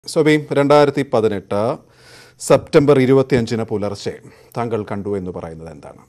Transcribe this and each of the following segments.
സോബി രണ്ടായിരത്തി പതിനെട്ട് സെപ്റ്റംബർ ഇരുപത്തിയഞ്ചിന് പുലർച്ചെ താങ്കൾ കണ്ടു എന്ന് പറയുന്നത് എന്താണ്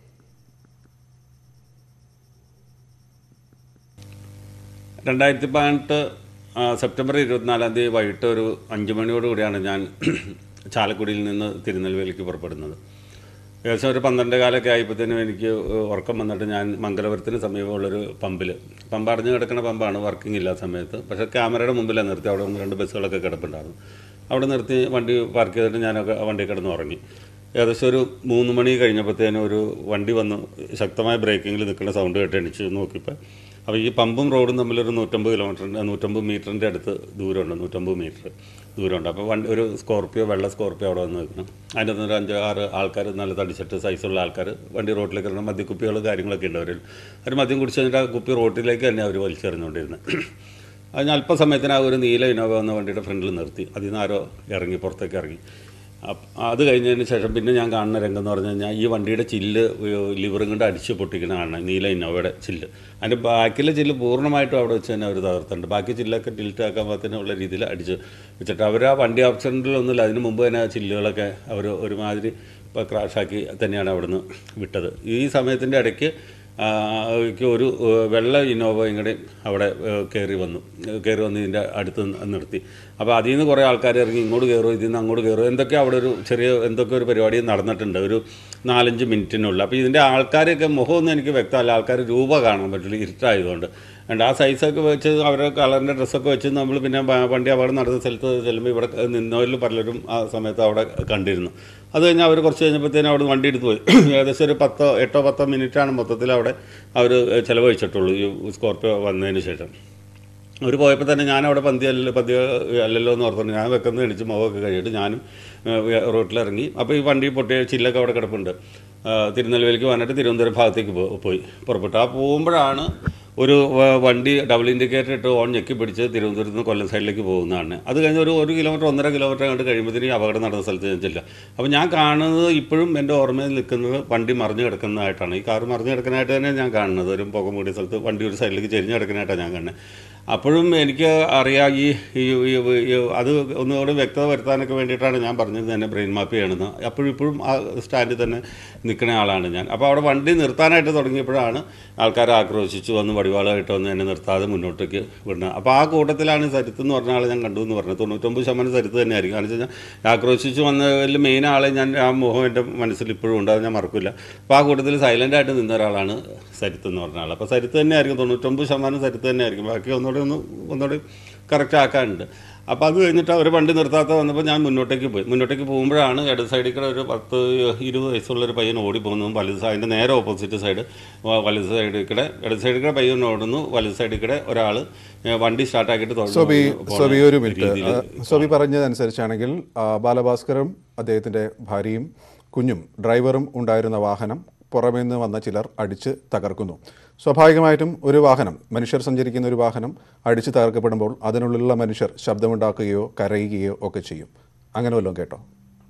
രണ്ടായിരത്തി പതിനെട്ട് ആ, സെപ്റ്റംബർ ഇരുപത്തിനാലാം തീയതി വൈകിട്ട് ഒരു അഞ്ച് മണിയോട് കൂടിയാണ് ഞാൻ ചാലക്കുടിയിൽ നിന്ന് തിരുനെൽവേലിക്ക് പുറപ്പെടുന്നത് ഏകദേശം ഒരു പന്ത്രണ്ട് കാലമൊക്കെ ആയപ്പോഴത്തേനും എനിക്ക് ഉറക്കം വന്നിട്ട് ഞാൻ മംഗലപുരത്തിന് സമീപമുള്ളൊരു പമ്പിൽ പമ്പ് അടഞ്ഞു കിടക്കുന്ന പമ്പാണ് വർക്കിംഗ് ഇല്ലാത്ത സമയത്ത് പക്ഷേ ക്യാമറയുടെ മുമ്പിലാണ് നിർത്തി അവിടെ ഒന്ന് രണ്ട് ബസ്സുകളൊക്കെ കിടപ്പുണ്ടായിരുന്നു അവിടെ നിർത്തി വണ്ടി പാർക്ക് ചെയ്തിട്ട് ഞാനൊക്കെ വണ്ടി കിടന്ന് ഉറങ്ങി ഏകദേശം ഒരു മൂന്ന് മണി കഴിഞ്ഞപ്പോഴത്തേനും ഒരു വണ്ടി വന്ന് ശക്തമായ ബ്രേക്കിങ്ങിൽ നിൽക്കുന്ന സൗണ്ട് കേട്ട് എണിച്ച് നോക്കിയപ്പോൾ അപ്പോൾ ഈ പമ്പും റോഡും തമ്മിലൊരു നൂറ്റമ്പത് കിലോമീറ്ററിൻ്റെ നൂറ്റമ്പത് മീറ്ററിൻ്റെ അടുത്ത് ദൂരമുണ്ട് നൂറ്റമ്പത് മീറ്റർ ദൂരമുണ്ട് അപ്പോൾ വണ്ടി ഒരു സ്കോർപ്പിയോ വെള്ള സ്കോർപ്പിയോ അവിടെ വന്ന് നിൽക്കണം അതിൻ്റെ അകത്ത് ഒരു അഞ്ച് ആറ് ആൾക്കാർ നല്ല തടിച്ചിട്ട് സൈസുള്ള ആൾക്കാർ വണ്ടി റോട്ടിലേക്ക് ഇറങ്ങുന്ന മദ്യക്കുപ്പികൾ കാര്യങ്ങളൊക്കെ ഉണ്ട് അവരിൽ അവർ മദ്യം കുടിച്ച് കഴിഞ്ഞിട്ട് ആ കുപ്പി റോട്ടിലേക്ക് തന്നെ അവർ വലിച്ചെറിഞ്ഞുകൊണ്ടിരുന്നത് അതിന് അല്പസമയത്തിന് ആ ഒരു നീല ഇനോവ വന്ന വണ്ടിയുടെ ഫ്രണ്ടിൽ നിർത്തി അതിൽ നിന്ന് ആരോ ഇറങ്ങി പുറത്തേക്ക് ഇറങ്ങി അപ്പ- അത് കഴിഞ്ഞതിന് ശേഷം പിന്നെ ഞാൻ കാണുന്ന രംഗം എന്ന് പറഞ്ഞു കഴിഞ്ഞാൽ ഈ വണ്ടിയുടെ ചില്ല് ലിവറും കൊണ്ട് അടിച്ച് പൊട്ടിക്കുന്ന കാണണം നീല ഇന്നോവയുടെ ചില്ല് അതിൻ്റെ ബാക്കിലെ ചില്ല് പൂർണ്ണമായിട്ടും അവിടെ വെച്ച് തന്നെ അവർ തകർത്തുണ്ട് ബാക്കി ചില്ലൊക്കെ ടിൽറ്റ് ആക്കാൻ പാകത്തിനുള്ള രീതിയിൽ അടിച്ച് വെച്ചിട്ട് അവർ ആ വണ്ടി ആക്സിഡൻറ്റിലൊന്നുമില്ല അതിന് മുമ്പ് തന്നെ ആ ചില്ലുകളൊക്കെ അവർ ഒരുമാതിരി ഇപ്പോൾ ക്രാഷാക്കി തന്നെയാണ് അവിടുന്ന് വിട്ടത് ഈ സമയത്തിൻ്റെ ഇടയ്ക്ക് ആ, ക്ക് ഒരു ഏഹ്, വെള്ള ഇന്നോവ ഇങ്ങടെ അവിടെ ഏഹ്, കയറി വന്നു ഏഹ്, കയറി വന്ന് ഇതിൻ്റെ അടുത്ത് നി- നിർത്തി അപ്പോൾ അതിൽ നിന്ന് കുറേ ആൾക്കാർ ഇറങ്ങി ഇങ്ങോട്ട് കയറും ഇതിൽ നിന്ന് അങ്ങോട്ട് കയറും എന്തൊക്കെ അവിടെ ഒരു ചെറിയ എന്തൊക്കെ ഒരു പരിപാടി നടന്നിട്ടുണ്ട് ഒരു നാലഞ്ച് മിനിറ്റിനുള്ളിൽ അപ്പോൾ ഇതിൻ്റെ ആൾക്കാരൊക്കെ മുഖമൊന്നും എനിക്ക് വ്യക്തമല്ല ആൾക്കാർ രൂപ കാണാൻ പറ്റില്ല ഇരുട്ടായതുകൊണ്ട് ഉണ്ട് ആ സൈസൊക്കെ വെച്ച് അവരുടെ കളറിൻ്റെ ഡ്രസ്സൊക്കെ വെച്ച് നമ്മൾ പിന്നെ വ- വണ്ടി അപകടം നടന്ന സ്ഥലത്ത് ചെല്ലുമ്പോൾ ഇവിടെ നിന്നവരിൽ പലരും ആ സമയത്ത് അവിടെ കണ്ടിരുന്നു അത് കഴിഞ്ഞ് അവർ കുറച്ച് കഴിഞ്ഞപ്പോഴത്തേനും അവിടെ വണ്ടി എടുത്ത് പോയി ഏകദേശം ഒരു പത്തോ എട്ടോ പത്തോ മിനിറ്റാണ് മൊത്തത്തിൽ അവിടെ അവർ ചിലവഴിച്ചിട്ടുള്ളൂ ഈ സ്കോർപ്പിയോ വന്നതിന് ശേഷം അവർ പോയപ്പോൾ തന്നെ ഞാൻ അവിടെ പന്തി അല്ലല്ലോ പന്തി അല്ലല്ലോ എന്ന് ഓർത്തുകൊണ്ട് ഞാൻ വെക്കുന്നത് എണിച്ച് മുഖമൊക്കെ കഴിയിട്ട് ഞാനും ഏഹ്, റോട്ടിലിറങ്ങി അപ്പോൾ ഈ വണ്ടി പൊട്ടിയ ചില്ലൊക്കെ അവിടെ കിടപ്പുണ്ട് ആ, തിരുനെൽവേലിക്ക് വന്നിട്ട് തിരുവനന്തപുരം ഭാഗത്തേക്ക് പോ- പോയി പുറപ്പെട്ടു ആ പോകുമ്പോഴാണ് ഒരു വ- വണ്ടി ഡബിൾ ഇൻഡിക്കേറ്റർ ഇട്ട് ഓൺ ഞെക്കി പിടിച്ച് തിരുവനന്തപുരത്ത് നിന്ന് കൊല്ലം സൈഡിലേക്ക് പോകുന്നതാണ് അത് കഴിഞ്ഞ് ഒരു ഒരു കിലോമീറ്റർ ഒന്നര കിലോമീറ്റർ കണ്ട് കഴിയുമ്പോഴത്തേനും ഈ അപകടം നടന്ന സ്ഥലത്ത് ഞാൻ ചെല്ലുക അപ്പോൾ ഞാൻ കാണുന്നത് ഇപ്പോഴും എൻ്റെ ഓർമ്മയിൽ നിൽക്കുന്നത് വണ്ടി മറിഞ്ഞു കിടക്കുന്നതായിട്ടാണ് ഈ കാർ മറിഞ്ഞു കിടക്കുന്നതായിട്ട് തന്നെ ഞാൻ കാണുന്നത് ഒരു പുക മൂടിയ സ്ഥലത്ത് വണ്ടി ഒരു സൈഡിലേക്ക് ചെരിഞ്ഞ് കിടക്കുന്നതായിട്ടാണ് ഞാൻ കാണുന്നത് അപ്പോഴും എനിക്ക് അറിയാം ഈ ഈ ഈ- ഈ അത് ഒന്നുകൂടി വ്യക്തത വരുത്താനൊക്കെ വേണ്ടിയിട്ടാണ് ഞാൻ പറഞ്ഞത് തന്നെ ബ്രെയിൻ മാപ്പ് ചെയ്യണമെന്ന് അപ്പോഴും ഇപ്പോഴും ആ സ്റ്റാൻഡിൽ തന്നെ നിൽക്കുന്ന ആളാണ് ഞാൻ അപ്പോൾ അവിടെ വണ്ടി നിർത്താനായിട്ട് തുടങ്ങിയപ്പോഴാണ് ആൾക്കാർ ആക്രോശിച്ചു വന്ന് വടിവാളായിട്ട് വന്ന് എന്നെ നിർത്താതെ മുന്നോട്ടേക്ക് വിടുന്നത് അപ്പോൾ ആ കൂട്ടത്തിലാണ് സരിത്ത് എന്ന് പറഞ്ഞ ആളെ ഞാൻ കണ്ടു എന്ന് പറഞ്ഞത് തൊണ്ണൂറ്റൊമ്പത് ശതമാനം സരിത്ത് തന്നെയായിരിക്കും കാരണം വെച്ച് കഴിഞ്ഞാൽ ആക്രോശിച്ച് വന്നതിൽ മെയിൻ ആളെ ഞാൻ ആ മുഖം എൻ്റെ മനസ്സിൽ ഇപ്പോഴും ഉണ്ട് അത് ഞാൻ മറക്കില്ല അപ്പോൾ ആ കൂട്ടത്തിൽ സൈലൻ്റ് ആയിട്ട് നിന്ന ഒരാളാണ് സരിത്ത് എന്ന് പറഞ്ഞ ആൾ അപ്പോൾ സരിത്ത് തന്നെയായിരിക്കും തൊണ്ണൂറ്റൊമ്പത് ശതമാനം സരിത്ത് തന്നെയായിരിക്കും ബാക്കി ഒന്നുകൂടി ഒന്ന് ഒന്നുകൂടി കറക്റ്റ് ആക്കാനുണ്ട് അപ്പോൾ അത് കഴിഞ്ഞിട്ട് അവർ വണ്ടി നിർത്താത്ത വന്നപ്പോൾ ഞാൻ മുന്നോട്ടേക്ക് പോയി മുന്നോട്ടേക്ക് പോകുമ്പോഴാണ് ഇടത് സൈഡിൽ കൂടെ ഒരു പത്ത് ഇരുപത് വയസ്സുള്ളൊരു പയ്യൻ ഓടി പോകുന്നതും വലത് സൈഡ് അതിൻ്റെ നേരെ ഓപ്പോസിറ്റ് സൈഡ് വ- വലത് സൈഡിൽ കൂടെ ഇടത് സൈഡിൽ കൂടെ പയ്യൻ ഓടുന്നു വലത് സൈഡിൽ കൂടെ ഒരാൾ വണ്ടി സ്റ്റാർട്ടാക്കിയിട്ട് സോബി തുടർന്ന് സോബി ഒരു പോകുന്ന മിനിറ്റ് രീതിയിൽ ആ, സോബി പറഞ്ഞതനുസരിച്ചാണെങ്കിൽ ആ, ബാലഭാസ്കറും അദ്ദേഹത്തിൻ്റെ ഭാര്യയും കുഞ്ഞും ഡ്രൈവറും ഉണ്ടായിരുന്ന വാഹനം പുറമേ നിന്ന് വന്ന ചിലർ അടിച്ച് തകർക്കുന്നു സ്വാഭാവികമായിട്ടും ഒരു വാഹനം മനുഷ്യർ സഞ്ചരിക്കുന്ന ഒരു വാഹനം അടിച്ച് തകർക്കപ്പെടുമ്പോൾ അതിനുള്ളിലുള്ള മനുഷ്യർ ശബ്ദമുണ്ടാക്കുകയോ കരയുകയോ ഒക്കെ ചെയ്യും അങ്ങനെ വല്ലതും കേട്ടോ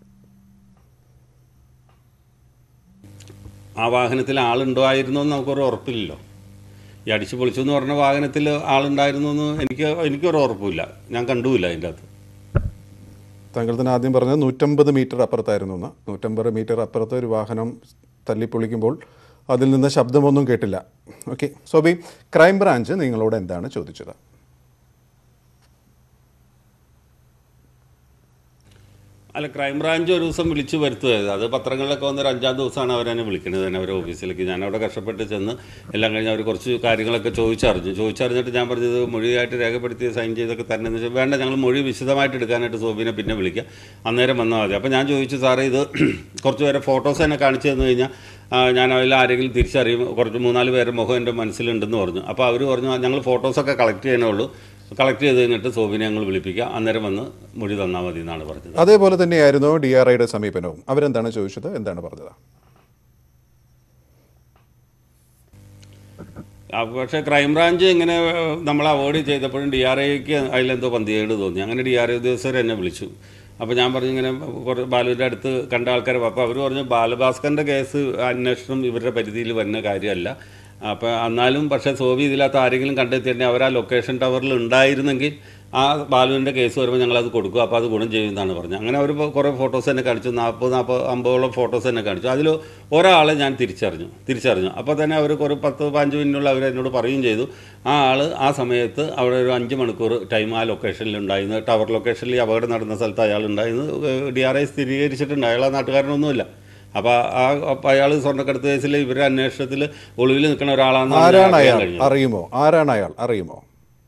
ആ വാഹനത്തിൽ ആളുണ്ടായിരുന്നു എന്ന് നമുക്കൊരു ഉറപ്പില്ലല്ലോ ഈ അടിച്ചു പൊളിച്ചു എന്ന് പറഞ്ഞ വാഹനത്തിൽ ആളുണ്ടായിരുന്നു എന്ന് എനിക്ക് എനിക്കൊരു ഉറപ്പില്ല ഞാൻ കണ്ടുമില്ല അതിൻ്റെ അകത്ത് താങ്കൾ തന്നെ ആദ്യം പറഞ്ഞത് നൂറ്റമ്പത് മീറ്റർ അപ്പുറത്തായിരുന്നു എന്ന് നൂറ്റമ്പത് മീറ്റർ അപ്പുറത്ത് ഒരു വാഹനം തല്ലിപ്പൊളിക്കുമ്പോൾ അതിൽ നിന്ന് ശബ്ദമൊന്നും കേട്ടില്ല ഓക്കെ സോബി ക്രൈംബ്രാഞ്ച് നിങ്ങളോട് എന്താണ് ചോദിച്ചത് അല്ല ക്രൈംബ്രാഞ്ച് ഒരു ദിവസം വിളിച്ചു വരുത്തുകയത് അത് പത്രങ്ങളിലൊക്കെ വന്ന ഒരു അഞ്ചാം ദിവസമാണ് അവരെന്നെ വിളിക്കുന്നത് തന്നെ അവരുടെ ഓഫീസിലേക്ക് ഞാൻ അവിടെ കഷ്ടപ്പെട്ട് ചെന്ന് എല്ലാം കഴിഞ്ഞ് അവർ കുറച്ച് കാര്യങ്ങളൊക്കെ ചോദിച്ചറിഞ്ഞു ചോദിച്ചറിഞ്ഞിട്ട് ഞാൻ പറഞ്ഞത് മൊഴിയായിട്ട് രേഖപ്പെടുത്തി സൈൻ ചെയ്തൊക്കെ തന്നെ വെച്ചാൽ വേണ്ട ഞങ്ങൾ മൊഴി വിശദമായിട്ട് എടുക്കാനായിട്ട് സോബിനെ പിന്നെ വിളിക്കാം അന്നേരം വന്നാൽ മതി അപ്പോൾ ഞാൻ ചോദിച്ചു സാറേ ഇത് കുറച്ച് പേരെ ഫോട്ടോസ് തന്നെ കാണിച്ചു തന്നു കഴിഞ്ഞാൽ ആ, ഞാൻ അതിൽ ആരെങ്കിലും തിരിച്ചറിയും കുറച്ച് മൂന്നാല് പേരുടെ മുഖം എൻ്റെ മനസ്സിലുണ്ടെന്ന് പറഞ്ഞു അപ്പോൾ അവർ പറഞ്ഞു ഞങ്ങൾ ഫോട്ടോസൊക്കെ കളക്ട് ചെയ്യണുള്ളൂ കളക്ട് ചെയ്ത് കഴിഞ്ഞിട്ട് സോബിനെ ഞങ്ങൾ വിളിപ്പിക്കുക അന്നേരം വന്ന് മൊഴി തന്നാൽ മതി എന്നാണ് പറഞ്ഞത് അതേപോലെ തന്നെയായിരുന്നു ഡി ആർ ഐയുടെ സമീപനവും അവരെന്താണ് ചോദിച്ചത് എന്താണ് പറഞ്ഞത് ആ, പക്ഷേ ക്രൈംബ്രാഞ്ച് ഇങ്ങനെ ഏഹ്, നമ്മൾ അവോയ്ഡ് ചെയ്തപ്പോഴും ഡി ആർ ഐക്ക് അതിലെന്തോ പന്തികേട് തോന്നി അങ്ങനെ ഡി ആർ ഐ ഉദ്യോഗസ്ഥർ എന്നെ വിളിച്ചു അപ്പോൾ ഞാൻ പറഞ്ഞു ഇങ്ങനെ കുറേ ബാലുവിൻ്റെ അടുത്ത് കണ്ട ആൾക്കാർ അപ്പോൾ അവർ പറഞ്ഞു ബാലഭാസ്കറിൻ്റെ കേസ് അന്വേഷണം ഇവരുടെ പരിധിയിൽ വരുന്ന കാര്യമല്ല അപ്പോൾ എന്നാലും പക്ഷേ സോവി ഇതിനകത്ത് ആരെങ്കിലും കണ്ടെത്തിയിട്ടുണ്ടെങ്കിൽ അവർ ആ ലൊക്കേഷൻ ടവറിൽ ഉണ്ടായിരുന്നെങ്കിൽ ആ ബാലുവിൻ്റെ കേസ് വരുമ്പോൾ ഞങ്ങളത് കൊടുക്കും അപ്പോൾ അത് ഗുണം ചെയ്യുമെന്നാണ് പറഞ്ഞത് അങ്ങനെ അവർ കുറേ ഫോട്ടോസ് തന്നെ കാണിച്ചു നാൽപ്പത് നാൽപ്പത് അമ്പതോളം ഫോട്ടോസ് തന്നെ കാണിച്ചു അതിൽ ഒരാളെ ഞാൻ തിരിച്ചറിഞ്ഞു തിരിച്ചറിഞ്ഞു അപ്പോൾ തന്നെ അവർ കുറേ പത്ത് പതിനഞ്ച് മിനിറ്റുള്ള അവർ എന്നോട് പറയുകയും ചെയ്തു ആ ആൾ ആ സമയത്ത് അവിടെ ഒരു അഞ്ച് മണിക്കൂർ ടൈം ആ ലൊക്കേഷനിൽ ഉണ്ടായിരുന്നു ടവർ ലൊക്കേഷനിൽ ഈ അപകടം നടന്ന സ്ഥലത്ത് അയാൾ ഉണ്ടായിരുന്നു ഡി ആർ ഐ സ്ഥിരീകരിച്ചിട്ടുണ്ട് അയാൾ ആ നാട്ടുകാരനൊന്നുമില്ല അപ്പോൾ ആ അപ്പോൾ അയാൾ സ്വർണ്ണക്കടത്ത് കേസിൽ ഇവരുടെ അന്വേഷണത്തിൽ ഒളിവിൽ നിൽക്കുന്ന ഒരാളാണെന്ന് ആരാണ് അറിയാൻ അയാൾ കഴിഞ്ഞത് അറിയുമോ ആരാണ് അയാൾ അറിയുമോ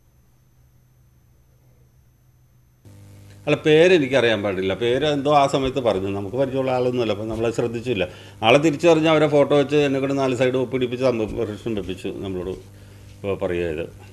അല്ല പേര് എനിക്കറിയാൻ പാടില്ല പേര് എന്തോ ആ സമയത്ത് പറഞ്ഞു നമുക്ക് പരിചയമുള്ള ആളൊന്നുമല്ല അപ്പം നമ്മളെ ശ്രദ്ധിച്ചില്ല ആളെ തിരിച്ചറിഞ്ഞ് അവരെ ഫോട്ടോ വെച്ച് എന്നെ കൊണ്ട് നാല് സൈഡ് ഒപ്പിടിപ്പിച്ച് സംഭവം പ്രശ്നം വെപ്പിച്ചു നമ്മളോട് പറയുക ചെയ്ത്